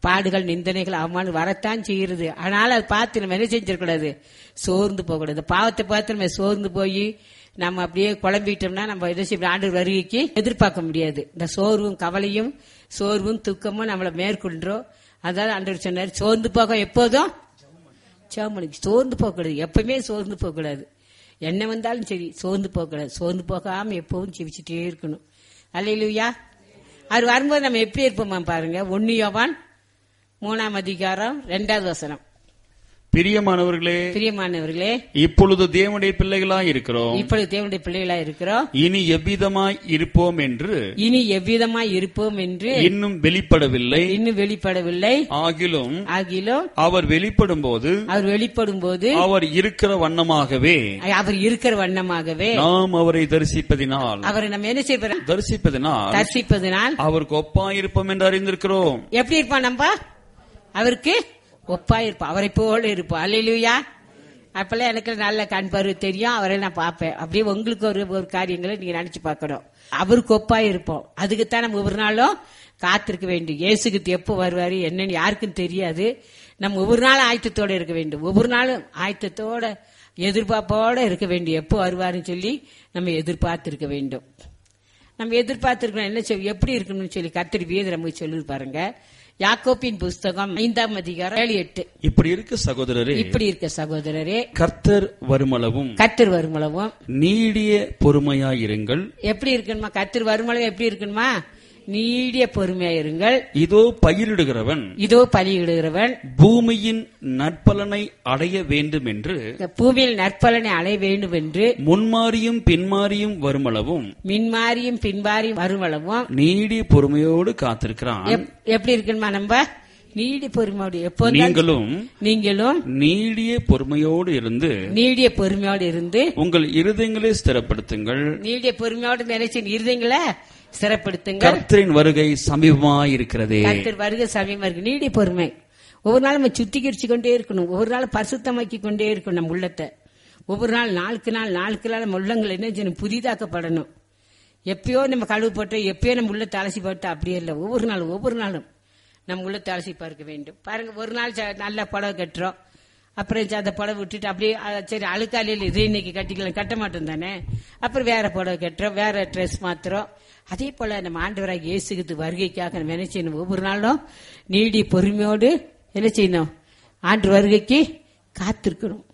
பாடுகள் நிந்தனைகள் அவமானம் வரத்தான் செய்கிறது ஆனால் அதை பார்த்து நம்ம என்ன செஞ்சிடக்கூடாது சோர்ந்து போகக்கூடாது இந்த பாவத்தை பார்த்து நம்ம சோர்ந்து போய் நம்ம அப்படியே குழம்பிட்டோம்னா நம்ம என்ன செய்ய ஆண்டு வருகைக்கு எதிர்பார்க்க முடியாது இந்த சோர்வும் கவலையும் சோர்வும் துக்கமும் நம்மளை மேற்கொண்டோம் அதாவது ஆண்டவர் சொன்னார் சோர்ந்து போக எப்போதும் சேமனுக்கு சோர்ந்து போகக்கூடாது எப்பவுமே சோர்ந்து போகக்கூடாது என்ன வந்தாலும் சரி சோர்ந்து போகக்கூடாது சோர்ந்து போகாம எப்பவும் ஜெபிச்சுட்டே இருக்கணும் அல்லையிலுயா அவர் வரும்போது நம்ம எப்படி இருப்போமா பாருங்க ஒன்னு யோவான் மூணாம் அதிகாரம் ரெண்டாவது வசனம் பிரியமானவர்களே பிரியமானவர்களே இப்பொழுது தேவனுடைய பிள்ளைகளாய் இருக்கிறோம் இப்பொழுது தேவனுடைய பிள்ளைகளா இருக்கிறோம் இனி எவ்விதமாய் இருப்போம் என்று இனி எவ்விதமாய் இருப்போம் என்று இன்னும் வெளிப்படவில்லை இன்னும் வெளிப்படவில்லை ஆகிலும் ஆகிலும் அவர் வெளிப்படும் போது அவர் வெளிப்படும் போது அவர் இருக்கிற வண்ணமாகவே அவர் இருக்கிற வண்ணமாகவே நாம் அவரை தரிசிப்பதினால் அவரை நம்ம என்ன செய்வோம் தரிசிப்பதினால் தரிசிப்பதனால் அவருக்கு ஒப்பாயிருப்போம் என்று அறிந்திருக்கிறோம் எப்படி இருப்பான் நம்ப அவருக்கு ஒப்பா இருப்பான் அவரை போல இருப்பான் அல்லையா அப்பெல்லாம் எனக்கு நல்ல கண் பருவ தெரியும் அவரை நான் பார்ப்பேன் அப்படியே உங்களுக்கு ஒரு ஒரு காரியங்களை நீங்க நினைச்சு பார்க்கணும் அவருக்கு ஒப்பா இருப்போம் அதுக்குத்தான் நம்ம ஒவ்வொரு நாளும் காத்திருக்க வேண்டும் இயேசுக்கு எப்போ வருவாரு என்னன்னு யாருக்கும் தெரியாது நம்ம ஒவ்வொரு நாளும் ஆயத்தத்தோட இருக்க வேண்டும் ஒவ்வொரு நாளும் ஆயத்தத்தோட எதிர்பார்ப்போட இருக்க வேண்டும் எப்போ வருவாருன்னு சொல்லி நம்ம எதிர்பார்த்து இருக்க வேண்டும் நம்ம எதிர்பார்த்திருக்கணும் என்ன செய்ய எப்படி இருக்கணும்னு சொல்லி கத்திரி வீத நமக்கு சொல்லி பாருங்க யாக்கோப்பின் புஸ்தகம் ஐந்தாம் அதிகாரம் ஏழு எட்டு இப்படி இருக்க சகோதரரே இப்படி இருக்க சகோதரரே கர்த்தர் வருமளவும் கத்தர் வருமளவும் நீடிய பொறுமையாயிருங்கள் எப்படி இருக்கணுமா கத்தர் வருமளவும் எப்படி இருக்கணுமா நீடிய பொறுமையா இருங்கள் இதோ பயிரிடுகிறவன் இதோ பலியிடுகிறவன் பூமியின் நற்பலனை அடைய வேண்டும் என்று இந்த பூமியில் நற்பலனை அடைய வேண்டும் என்று முன்மாறியும் பின்மாறியும் வருமளவும் மின்மாரியும் பின்மாரியும் வருமளவும் நீடிய பொறுமையோடு காத்திருக்கிறான் எப்- எப்படி இருக்கணுமா நம்ம நீடிய பொறுமையோடு எப்போ நீங்களும் நீங்களும் நீடிய பொறுமையோடு இருந்து நீடிய பொறுமையோடு இருந்து உங்கள் இருதயங்களை ஸ்திரப்படுத்துங்கள் நீடிய பொறுமையோடு நினைச்சு இருந்தீங்களா சிறப்படுத்துங்கள் கர்த்தரின் வருகை சமீபமாயிருக்கிறதே கர்த்தர் வருக சமயமா இருக்கு நீடிய பொறுமை ஒவ்வொரு நாள் நம்ம சுத்திகரிச்சு கொண்டே இருக்கணும் ஒவ்வொரு நாள் பரிசுத்தமாக்கி கொண்டே இருக்கணும் நம்ம உள்ளத்தை ஒவ்வொரு நாள் நாளுக்கு நாள் நாளுக்கு நாள் நம்ம உள்ளங்கள் என்ன செய்யணும் புதிதாக்கப்படணும் எப்பயோ நம்ம கழுவு போட்டு எப்பயோ நம்ம உள்ளத்தை அலசி போட்டு அப்படியே இல்லை ஒவ்வொரு நாளும் ஒவ்வொரு நாளும் நம்ம உள்ளத்தை அலசி பார்க்க வேண்டும் பாருங்க ஒரு நாள் ச- நல்ல புடவை கட்டுறோம் அப்புறம் ச- அந்த புடவை விட்டுட்டு அப்படியே அஹ், சரி அழுக்காலையில் இது இன்னைக்கு கட்டிக்கலாம் கட்ட மாட்டோம் தானே அப்புறம் வேற புடவை கட்டுறோம் வேற ட்ரெஸ் மாத்துறோம் அதே போல நம்ம ஆண்டவராக இயேசுக்கு வருகைக்காக நம்ம என்ன செய்யணும் ஒவ்வொரு நாளும் நீடி பொறுமையோடு என்ன செய்யணும் ஆண்டு வருகைக்கு காத்திருக்கணும்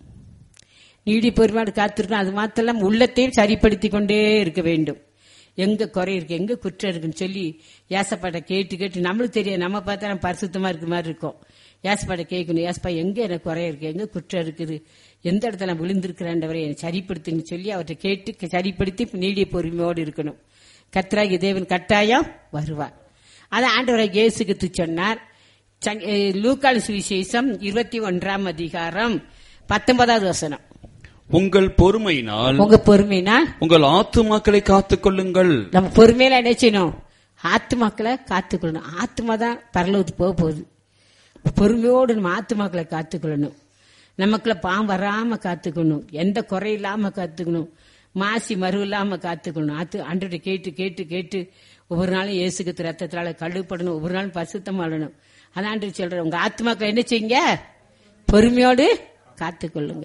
நீடி பொறுமையோடு காத்திருக்கணும் அது மாத்திரம் உள்ளத்தையும் சரிப்படுத்தி கொண்டே இருக்க வேண்டும் எங்க குறை இருக்கு எங்க குற்றம் இருக்குன்னு சொல்லி ஏசப்பாட்ட கேட்டு கேட்டு நம்மளுக்கு தெரியும் நம்ம பார்த்தா நம்ம பரிசுத்தமா இருக்க மாதிரி இருக்கும் ஏசப்பாட்ட கேட்கணும் ஏசப்பா எங்க எனக்கு குறை இருக்கு எங்க குற்றம் இருக்குது எந்த இடத்துல நான் விழுந்திருக்கிறேன்றவரை என்னை சரிப்படுத்துன்னு சொல்லி அவர்கிட்ட கேட்டு சரிப்படுத்தி நீடிய பொறுமையோடு இருக்கணும் கத்ராகி தேவன் கட்டாயம் வருவார் அதை ஆண்டவராக இயேசுக்கு சொன்னார் சங்- அஹ் லூக்கால் சுவிசேஷம் இருபத்தி ஒன்றாம் அதிகாரம் பத்தொன்பதாவது வசனம் உங்கள் பொறுமையினால் உங்க பொறுமையினால் உங்கள் ஆத்துமாக்களை காத்துக் கொள்ளுங்கள் நம்ம பொறுமையில என்ன செய்யணும் ஆத்துமாக்களை காத்துக்கொள்ளணும் ஆத்மா தான் பரலோகத்துக்கு போக போகுது பொறுமையோடு நம்ம ஆத்துமாக்களை காத்துக்கொள்ளணும் நமக்குள்ள பாம் வராம காத்துக்கணும் எந்த குறை இல்லாம காத்துக்கணும் மாசி மறு இல்லாம காத்துக்கணும் ஆத்து அன்றைய கேட்டு கேட்டு கேட்டு ஒவ்வொரு நாளும் இயேசுக்கு ரத்தத்தினால கழுவுப்படணும் ஒவ்வொரு நாளும் பரிசுத்தமாடணும் அதான் ஆண்டு சொல்றேன் உங்க ஆத்துமாக்களை என்ன செய்யுங்க பொறுமையோடு காத்துக்கொள்ளுங்க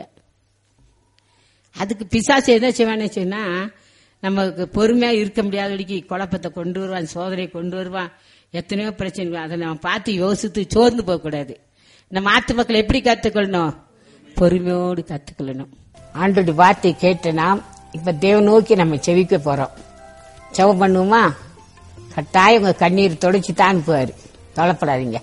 அதுக்கு பிசாசு என்ன செய்வான்னு சொன்னா நமக்கு பொறுமையா இருக்க முடியாதபடிக்கு குழப்பத்தை கொண்டு வருவான் சோதனையை கொண்டு வருவான் எத்தனையோ பிரச்சனை அதை நம்ம பார்த்து யோசித்து சோர்ந்து போக கூடாது நம்ம ஆத்து மக்கள் எப்படி கத்துக்கொள்ளணும் பொறுமையோடு கத்துக்கொள்ளணும் ஆண்டோட வார்த்தை கேட்ட நாம் இப்ப தேவ நோக்கி நம்ம செவிக்க போறோம் செவம் பண்ணுவோமா கட்டாயம் உங்க கண்ணீர் தொடச்சி தான் அனுப்புவாரு தொலைப்படாதீங்க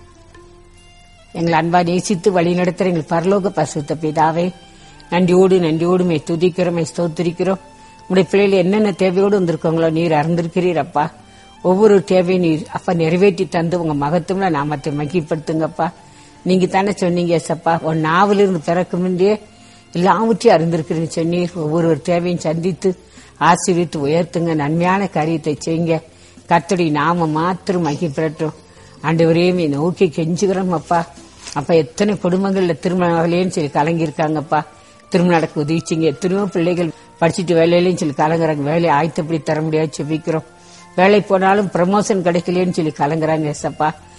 எங்களை அன்பா நேசித்து வழி நடத்துற எங்கள் பரலோக பசுத்த பிதாவே நன்றியோடு நன்றியோடு மே துதிக்கிறோம் மே ஸ்தோத்திரிக்கிறோம் உடைய பிள்ளைகள் என்னென்ன தேவையோடு வந்திருக்காங்களோ நீர் அறிந்திருக்கிறீர் அப்பா ஒவ்வொரு தேவையும் நீர் அப்பா நிறைவேற்றி தந்து உங்க மகத்துவம்ல நாமத்தை மகிழ்படுத்துங்கப்பா நீங்க தானே சொன்னீங்க ஏசப்பா உன் நாவிலிருந்து பிறக்கும் முன்பே எல்லாவற்றையும் அறிந்திருக்கிறேன்னு சொன்னீர் ஒவ்வொரு தேவையும் சந்தித்து ஆசீர்வித்து உயர்த்துங்க நன்மையான காரியத்தை செய்யுங்க கர்த்தருடைய நாம மாத்திரம் மகிழ்பெறட்டும் ஆண்டவரே நீ நோக்கி கெஞ்சுகிறோம் அப்பா அப்பா எத்தனை குடும்பங்கள்ல திருமணம் ஆகலையேன்னு சொல்லி கலங்கியிருக்காங்கப்பா திருமணம் நடக்க உதவிச்சிங்க எத்தனையோ பிள்ளைகள் படிச்சுட்டு வேலையிலையும் சொல்லி கலங்குறாங்க வேலையை ஆயத்தப்படி தர முடியாது செபிக்கிறோம் வேலை போனாலும் ப்ரமோஷன் கிடைக்கலையேன்னு சொல்லி கலங்குறாங்க ஏசப்பா